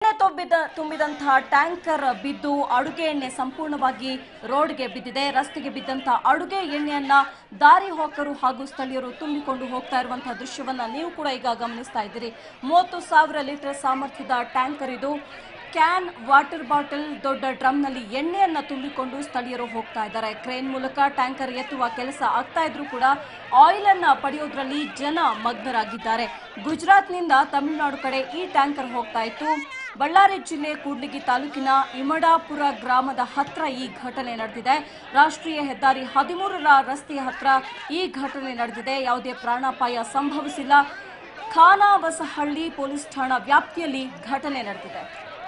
ಎಣ್ಣೆ ತುಂಬಿದ ತುಂಬಿದಂತಹ ಟ್ಯಾಂಕರ್ ಬಿದ್ದು ಅಡುಗೆ ಎಣ್ಣೆ ಸಂಪೂರ್ಣವಾಗಿ ರೋಡ್ಗೆ ಬಿದ್ದಿದೆ ರಸ್ತೆಗೆ ಬಿದ್ದಂತಹ ಅಡುಗೆ ಎಣ್ಣೆಯನ್ನ ದಾರಿ ಹೋಕರು ಹಾಗೂ ಸ್ಥಳೀಯರು ತುಂಬಿಕೊಂಡು ಹೋಗ್ತಾ ಇರುವಂತಹ ದೃಶ್ಯವನ್ನ ನೀವು ಕೂಡ ಈಗ ಗಮನಿಸ್ತಾ ಇದ್ದೀರಿ ಮೂವತ್ತು ಸಾವಿರ ಲೀಟರ್ ಸಾಮರ್ಥ್ಯದ ಟ್ಯಾಂಕರ್ ಇದು ಕ್ಯಾನ್ ವಾಟರ್ ಬಾಟಲ್ ದೊಡ್ಡ ಡ್ರಮ್ನಲ್ಲಿ ಎಣ್ಣೆಯನ್ನ ತುಂಬಿಕೊಂಡು ಸ್ಥಳೀಯರು ಹೋಗ್ತಾ ಇದ್ದಾರೆ ಕ್ರೇನ್ ಮೂಲಕ ಟ್ಯಾಂಕರ್ ಎತ್ತುವ ಕೆಲಸ ಆಗ್ತಾ ಇದ್ರೂ ಕೂಡ ಆಯಿಲ್ ಅನ್ನ ಪಡೆಯೋದ್ರಲ್ಲಿ ಜನ ಮಗ್ನರಾಗಿದ್ದಾರೆ ಗುಜರಾತ್ನಿಂದ ತಮಿಳುನಾಡು ಕಡೆ ಈ ಟ್ಯಾಂಕರ್ ಹೋಗ್ತಾ ಇತ್ತು ಬಳ್ಳಾರಿ ಜಿಲ್ಲೆ ಕೂಡ್ಲಿಗಿ ತಾಲೂಕಿನ ಇಮಡಾಪುರ ಗ್ರಾಮದ ಹತ್ರ ಈ ಘಟನೆ ನಡೆದಿದೆ ರಾಷ್ಟ್ರೀಯ ಹೆದ್ದಾರಿ ಹದಿಮೂರರ ರಸ್ತೆಯ ಹತ್ರ ಈ ಘಟನೆ ನಡೆದಿದೆ ಯಾವುದೇ ಪ್ರಾಣಾಪಾಯ ಸಂಭವಿಸಿಲ್ಲ ಖಾನಾವಸಹಳ್ಳಿ ಪೊಲೀಸ್ ಠಾಣಾ ವ್ಯಾಪ್ತಿಯಲ್ಲಿ ಘಟನೆ ನಡೆದಿದೆ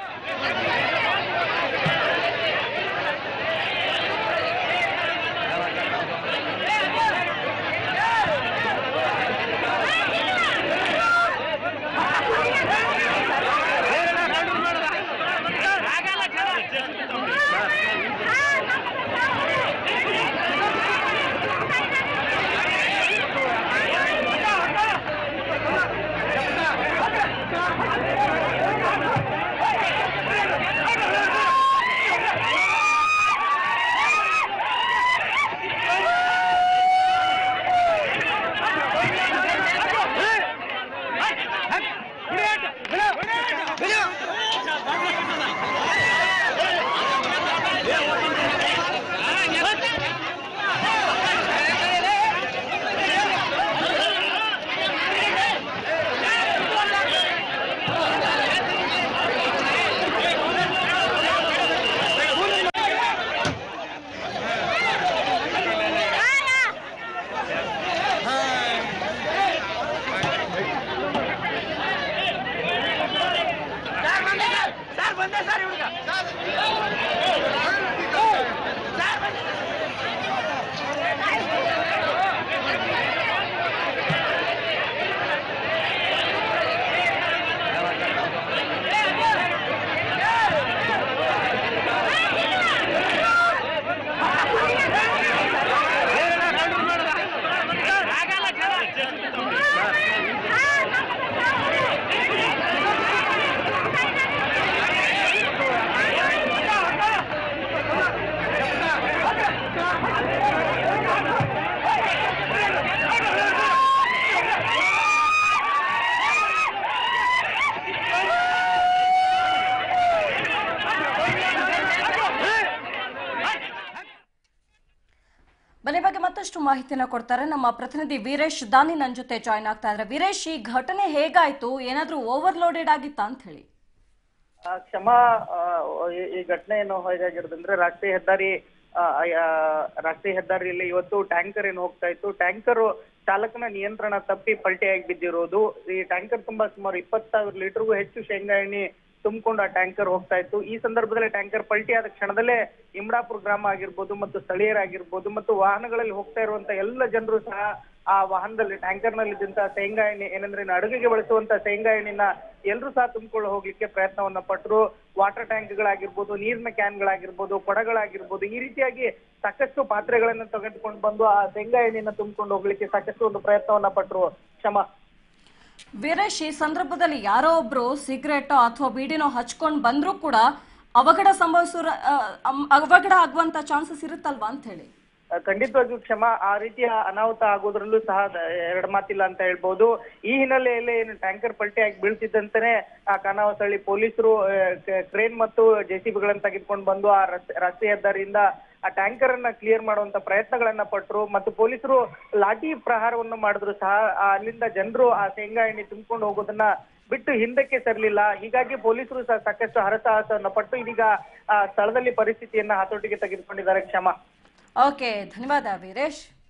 ಬನ್ನಿ ಬಗ್ಗೆ ಮತ್ತಷ್ಟು ಮಾಹಿತಿನ ಕೊಡ್ತಾರೆ ನಮ್ಮ ಪ್ರತಿನಿಧಿ ವೀರೇಶ್ ದಾನಿ ನನ್ನ ಜೊತೆ ಜಾಯ್ನ್ ಆಗ್ತಾ ಇದ್ದಾರೆ ವೀರೇಶ್ ಈ ಘಟನೆ ಹೇಗಾಯ್ತು ಏನಾದ್ರೂ ಓವರ್ಲೋಡೆಡ್ ಆಗಿತ್ತಾ ಅಂತ ಹೇಳಿ ಆ, ಕ್ಷಮಾ ಆ, ಈ- ಈ ಘಟನೆ ಏನು ಹೇಗಾಗಿರೋದಂದ್ರೆ ರಾಷ್ಟ್ರೀಯ ಹೆದ್ದಾರಿ ಆ, ಆ, ರಾಷ್ಟ್ರೀಯ ಹೆದ್ದಾರಿಯಲ್ಲಿ ಇವತ್ತು ಟ್ಯಾಂಕರ್ ಏನು ಹೋಗ್ತಾ ಇತ್ತು ಟ್ಯಾಂಕರ್ ಚಾಲಕನ ನಿಯಂತ್ರಣ ತಪ್ಪಿ ಪಲ್ಟಿಯಾಗಿ ಬಿದ್ದಿರೋದು ಈ ಟ್ಯಾಂಕರ್ ತುಂಬಾ ಸುಮಾರು ಇಪ್ಪತ್ತು ಸಾವಿರ ಲೀಟರ್ಗೂ ಹೆಚ್ಚು ಶೇಂಗಾ ಎಣ್ಣೆ ತುಂಬಿಕೊಂಡು ಆ ಟ್ಯಾಂಕರ್ ಹೋಗ್ತಾ ಇತ್ತು ಈ ಸಂದರ್ಭದಲ್ಲಿ ಟ್ಯಾಂಕರ್ ಪಲ್ಟಿ ಆದ ಕ್ಷಣದಲ್ಲೇ ಇಮ್ರಾಪುರ ಗ್ರಾಮ ಆಗಿರ್ಬೋದು ಮತ್ತು ಸ್ಥಳೀಯರಾಗಿರ್ಬೋದು ಮತ್ತು ವಾಹನಗಳಲ್ಲಿ ಹೋಗ್ತಾ ಇರುವಂತ ಎಲ್ಲ ಜನರು ಸಹ ಆ ವಾಹನದಲ್ಲಿ ಟ್ಯಾಂಕರ್ ನಲ್ಲಿ ಇದ್ದಂತ ಶೇಂಗಾ ಎಣ್ಣೆ ಏನಂದ್ರೆ ಇನ್ನು ಅಡುಗೆಗೆ ಬಳಸುವಂತ ಶೇಂಗಾ ಎಣ್ಣೆನ ಎಲ್ಲರೂ ಸಹ ತುಂಬಿಕೊಂಡು ಹೋಗ್ಲಿಕ್ಕೆ ಪ್ರಯತ್ನವನ್ನ ಪಟ್ಟರು ವಾಟರ್ ಟ್ಯಾಂಕ್ಗಳಾಗಿರ್ಬೋದು ನೀರಿನ ಕ್ಯಾನ್ಗಳಾಗಿರ್ಬೋದು ಕೊಡಗಳಾಗಿರ್ಬೋದು ಈ ರೀತಿಯಾಗಿ ಸಾಕಷ್ಟು ಪಾತ್ರೆಗಳನ್ನ ತೆಗೆದುಕೊಂಡು ಬಂದು ಆ ಶೇಂಗಾ ಎಣ್ಣೆನ ತುಂಬಿಕೊಂಡು ಹೋಗ್ಲಿಕ್ಕೆ ಸಾಕಷ್ಟು ಒಂದು ಪ್ರಯತ್ನವನ್ನ ಪಟ್ಟರು ಕ್ಷಮ ವೀರೇಶ್ ಈ ಸಂದರ್ಭದಲ್ಲಿ ಯಾರೋ ಒಬ್ರು ಸಿಗರೇಟೋ ಅಥವಾ ಬೀಡಿನೋ ಹಚ್ಕೊಂಡ್ ಬಂದ್ರೂ ಕೂಡ ಅವಘಡ ಸಂಭವಿಸೋ ಅವಘಡ ಆಗುವಂತ ಚಾನ್ಸಸ್ ಇರುತ್ತಲ್ವಾ ಅಂತ ಹೇಳಿ ಆ, ಖಂಡಿತವಾಗಿಯೂ ಕ್ಷಮ ಆ ರೀತಿಯ ಅನಾಹುತ ಆಗೋದ್ರಲ್ಲೂ ಸಹ ದ- ಎರಡು ಮಾತಿಲ್ಲ ಅಂತ ಹೇಳ್ಬೋದು ಈ ಹಿನ್ನೆಲೆಯಲ್ಲಿ ಏನು ಟ್ಯಾಂಕರ್ ಪಲ್ಟಿಯಾಗಿ ಬೀಳ್ತಿದ್ದಂತಾನೆ ಆ ಖಾನಾವಸಳ್ಳಿ ಪೊಲೀಸರು ಕ್ರೇನ್ ಮತ್ತು ಜೆಸಿಬಿಗಳನ್ನ ತೆಗೆದುಕೊಂಡು ಬಂದು ಆ ರಸ್ತೆ ರಾಷ್ಟ್ರೀಯ ಹೆದ್ದಾರಿಯಿಂದ ಆ ಟ್ಯಾಂಕರ್ ಅನ್ನ ಕ್ಲಿಯರ್ ಮಾಡುವಂತ ಪ್ರಯತ್ನಗಳನ್ನ ಪಟ್ರು ಮತ್ತು ಪೊಲೀಸರು ಲಾಠಿ ಪ್ರಹಾರವನ್ನು ಮಾಡಿದ್ರು ಸಹ ಆ ಅಲ್ಲಿಂದ ಜನರು ಆ ಶೇಂಗಾ ಎಣ್ಣೆ ತುಂಬಿಕೊಂಡು ಹೋಗೋದನ್ನ ಬಿಟ್ಟು ಹಿಂದಕ್ಕೆ ಸರಲಿಲ್ಲ ಹೀಗಾಗಿ ಪೊಲೀಸರು ಸಹ ಸಾಕಷ್ಟು ಹರಸಾಹಸವನ್ನ ಪಟ್ಟು ಇದೀಗ ಆ ಸ್ಥಳದಲ್ಲಿ ಪರಿಸ್ಥಿತಿಯನ್ನ ಹತೋಟಿಗೆ ತೆಗೆದುಕೊಂಡಿದ್ದಾರೆ ಕ್ಷಮ ಓಕೆ ಧನ್ಯವಾದ ವೀರೇಶ್